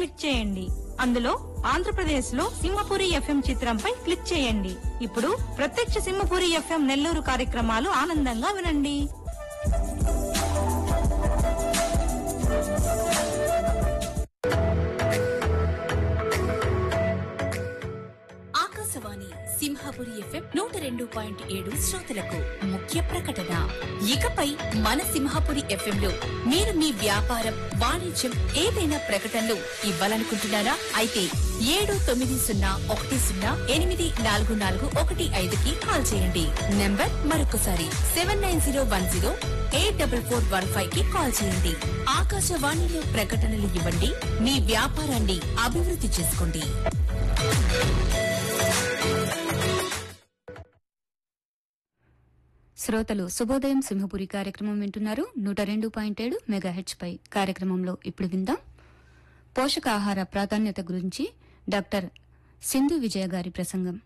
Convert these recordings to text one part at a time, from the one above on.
click చేయండి అందులో ఆంధ్రప్రదేశ్ లో సింహపురి ఎఫ్ఎం చిత్రంపై క్లిక్ చేయండి ఇప్పుడు ప్రత్యక్ష సింహపురి ఎఫ్ఎం నెల్లూరు కార్యక్రమాలు ఆనందంగా వినండి ఆకాశవాణి సింహాపురి ఎఫ్ఎం నూట రెండు పాయింట్ ఏడు శ్రోతలకు ముఖ్య ప్రకటన ఇకపై మన సింహాపురి ఎఫ్ఎం లో మీరు మీ వ్యాపారం వాణిజ్యం ఏదైనా ప్రకటనలు ఇవ్వాలనుకుంటున్నారా అయితే ఏడు తొమ్మిది సున్నా ఒకటి సున్నా ఎనిమిది నాలుగు నాలుగు ఒకటి ఐదుకి కాల్ చేయండి నంబర్ మరొకసారి seven nine zero one zero eight double four one five కి కాల్ చేయండి ఆకాశవాణిలో ప్రకటనలు ఇవ్వండి మీ వ్యాపారాన్ని అభివృద్ధి చేసుకోండి శ్రోతలు శుభోదయం సింహపురి కార్యక్రమం వింటున్నారు నూట రెండు పాయింట్ ఏడు మెగాహెచ్ పై కార్యక్రమంలో ఇప్పుడు విందాం పోషకాహార ప్రాధాన్యత గురించి డాక్టర్ సింధు విజయ గారి ప్రసంగం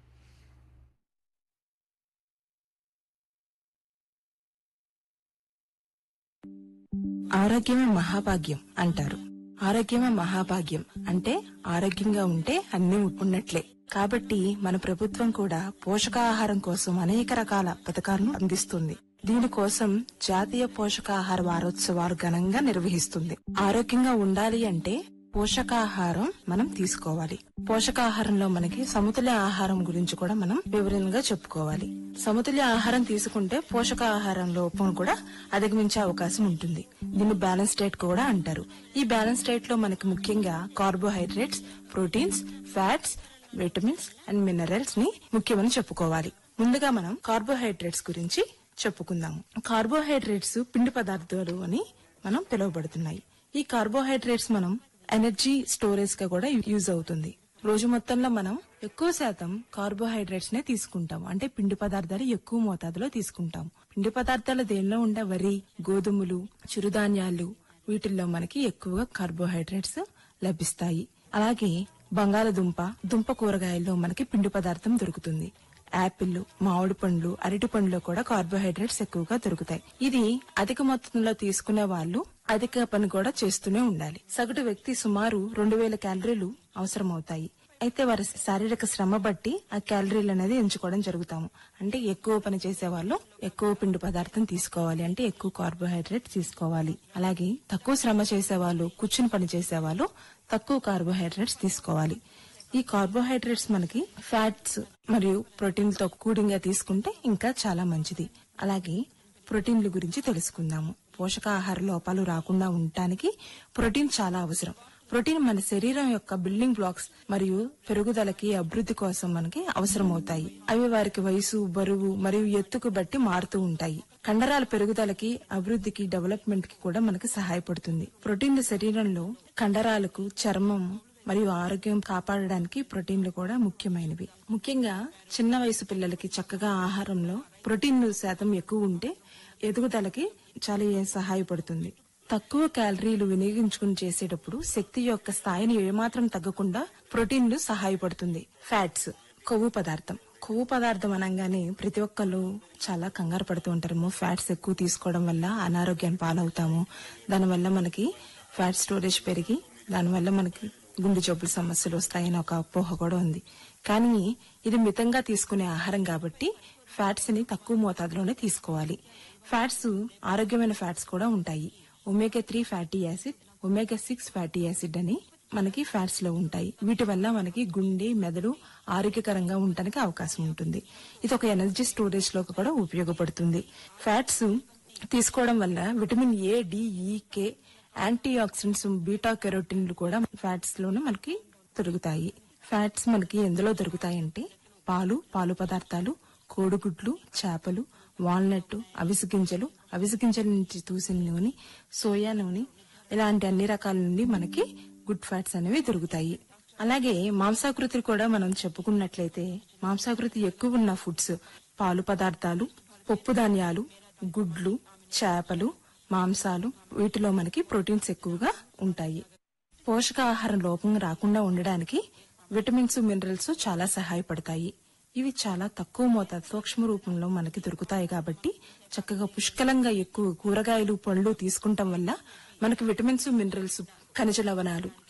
ఆరోగ్యమే మహాభాగ్యం అంటారు ఆరోగ్యమే మహాభాగ్యం అంటే ఆరోగ్యంగా ఉంటే అన్ని ఉన్నట్లే కాబట్టి మన ప్రభుత్వం కూడా పోషకాహారం కోసం అనేక రకాల పథకాలను అందిస్తుంది దీనికోసం జాతీయ పోషకాహార వారోత్సవాలు ఘనంగా నిర్వహిస్తుంది ఆరోగ్యంగా ఉండాలి అంటే పోషకాహారం మనం తీసుకోవాలి పోషకాహారంలో మనకి సమతుల్య ఆహారం గురించి కూడా మనం వివరంగా చెప్పుకోవాలి సమతుల్య ఆహారం తీసుకుంటే పోషకాహారం లోపం కూడా అధిగమించే అవకాశం ఉంటుంది దీన్ని బ్యాలెన్స్ డైట్ కూడా అంటారు ఈ బ్యాలెన్స్ డైట్ లో మనకి ముఖ్యంగా carbohydrates proteins fats vitamins and minerals ని ముఖ్యమని చెప్పుకోవాలి ముందుగా మనం కార్బోహైడ్రేట్స్ గురించి చెప్పుకుందాము కార్బోహైడ్రేట్స్ పిండి పదార్థాలు అని మనం పిలువబడుతున్నాయి ఈ కార్బోహైడ్రేట్స్ మనం ఎనర్జీ స్టోరేజ్ గా కూడా యూజ్ అవుతుంది రోజు మొత్తంలో మనం ఎక్కువ శాతం కార్బోహైడ్రేట్స్ నే తీసుకుంటాం అంటే పిండి పదార్థాలు ఎక్కువ మోతాదులో తీసుకుంటాం పిండి పదార్థాలు దేనిలో ఉండే వరి గోధుమలు చిరుధాన్యాలు వీటిల్లో మనకి ఎక్కువగా కార్బోహైడ్రేట్స్ లభిస్తాయి అలాగే బంగాళదుంప దుంప కూరగాయల్లో మనకి పిండి పదార్థం దొరుకుతుంది యాపిల్ మామిడి పండ్లు అరటి పండ్లు కూడా కార్బోహైడ్రేట్స్ ఎక్కువగా దొరుకుతాయి ఇది అధిక మొత్తంలో తీసుకునే వాళ్ళు అధిక పని కూడా చేస్తూనే ఉండాలి సగటు వ్యక్తి సుమారు రెండు వేల క్యాలరీలు అవసరమవుతాయి అయితే వారి శారీరక శ్రమ బట్టి ఆ క్యాలరీలు అనేది ఎంచుకోవడం జరుగుతాము అంటే ఎక్కువ పని చేసే వాళ్ళు ఎక్కువ పిండి పదార్థం తీసుకోవాలి అంటే ఎక్కువ కార్బోహైడ్రేట్ తీసుకోవాలి అలాగే తక్కువ శ్రమ చేసే వాళ్ళు కూర్చుని పని చేసే వాళ్ళు తక్కువ కార్బోహైడ్రేట్స్ తీసుకోవాలి ఈ కార్బోహైడ్రేట్స్ మనకి ఫ్యాట్స్ మరియు ప్రోటీన్లతో కూడింగా తీసుకుంటే ఇంకా చాలా మంచిది అలాగే ప్రోటీన్ల గురించి తెలుసుకుందాము పోషకాహార లోపాలు రాకుండా ఉండటానికి ప్రోటీన్ చాలా అవసరం ప్రోటీన్ మన శరీరం యొక్క బిల్డింగ్ బ్లాక్స్ మరియు పెరుగుదలకి అభివృద్ధి కోసం మనకి అవసరమవుతాయి అవి వారికి వయసు బరువు మరియు ఎత్తుకు బట్టి మారుతూ ఉంటాయి కండరాల పెరుగుదలకి అభివృద్ధికి డెవలప్మెంట్ కి కూడా మనకి సహాయపడుతుంది ప్రోటీన్లు శరీరంలో కండరాలకు చర్మం మరియు ఆరోగ్యం కాపాడడానికి ప్రోటీన్లు కూడా ముఖ్యమైనవి ముఖ్యంగా చిన్న వయసు పిల్లలకి చక్కగా ఆహారంలో ప్రోటీన్లు శాతం ఎక్కువ ఉంటే ఎదుగుదలకి చాలా సహాయపడుతుంది తక్కువ క్యాలరీలు వినియోగించుకుని చేసేటప్పుడు శక్తి యొక్క స్థాయిని ఏమాత్రం తగ్గకుండా ప్రోటీన్లు సహాయపడుతుంది ఫ్యాట్స్ కొవ్వు పదార్థం కొవ్వు పదార్థం అనగానే ప్రతి ఒక్కళ్ళు చాలా కంగారు పడుతూ ఉంటారు ఫ్యాట్స్ ఎక్కువ తీసుకోవడం వల్ల అనారోగ్యాన్ని పాలవుతాము దానివల్ల మనకి ఫ్యాట్ స్టోరేజ్ పెరిగి దానివల్ల మనకి గుండె జబ్బుల సమస్యలు వస్తాయని ఒక అపోహ కూడా ఉంది కానీ ఇది మితంగా తీసుకునే ఆహారం కాబట్టి ఫ్యాట్స్ ని తక్కువ మోతాదులోనే తీసుకోవాలి ఫ్యాట్స్ ఆరోగ్యమైన ఫ్యాట్స్ కూడా ఉంటాయి omega three fatty acid omega six fatty acid అని మనకి ఫ్యాట్స్ లో ఉంటాయి వీటి వల్ల మనకి గుండె మెదడు ఆరోగ్యకరంగా ఉండడానికి అవకాశం ఉంటుంది ఇది ఒక ఎనర్జీ స్టోరేజ్ లో కూడా ఉపయోగపడుతుంది ఫ్యాట్స్ తీసుకోవడం వల్ల vitamin A D E K antioxidants beta కెరోటిన్లు కూడా ఫ్యాట్స్ లోనే మనకి దొరుకుతాయి ఫ్యాట్స్ మనకి ఎందులో దొరుకుతాయంటే పాలు పాలు పదార్థాలు కోడిగుడ్లు చేపలు వాల్నట్ అవిసె గింజలు అవిసె గింజల నుంచి తూసిన నూనె సోయా నూనె ఇలాంటి అన్ని రకాల నుండి మనకి గుడ్ ఫ్యాట్స్ అనేవి దొరుకుతాయి అలాగే మాంసాకృతి కూడా మనం చెప్పుకున్నట్లయితే మాంసాకృతి ఎక్కువ ఉన్న ఫుడ్స్ పాలు పదార్థాలు పప్పు ధాన్యాలు గుడ్లు చేపలు మాంసాలు వీటిలో మనకి ప్రోటీన్స్ ఎక్కువగా ఉంటాయి పోషకాహార లోపం రాకుండా ఉండడానికి విటమిన్స్ మినరల్స్ చాలా సహాయపడతాయి ఇవి చాలా తక్కువ మోతాదు సూక్ష్మ రూపంలో మనకి దొరుకుతాయి కాబట్టి చక్కగా పుష్కలంగా ఎక్కువ కూరగాయలు పండ్లు తీసుకుంటాం వల్ల మనకి విటమిన్స్ మినరల్స్ ఖనిజ లవణాలు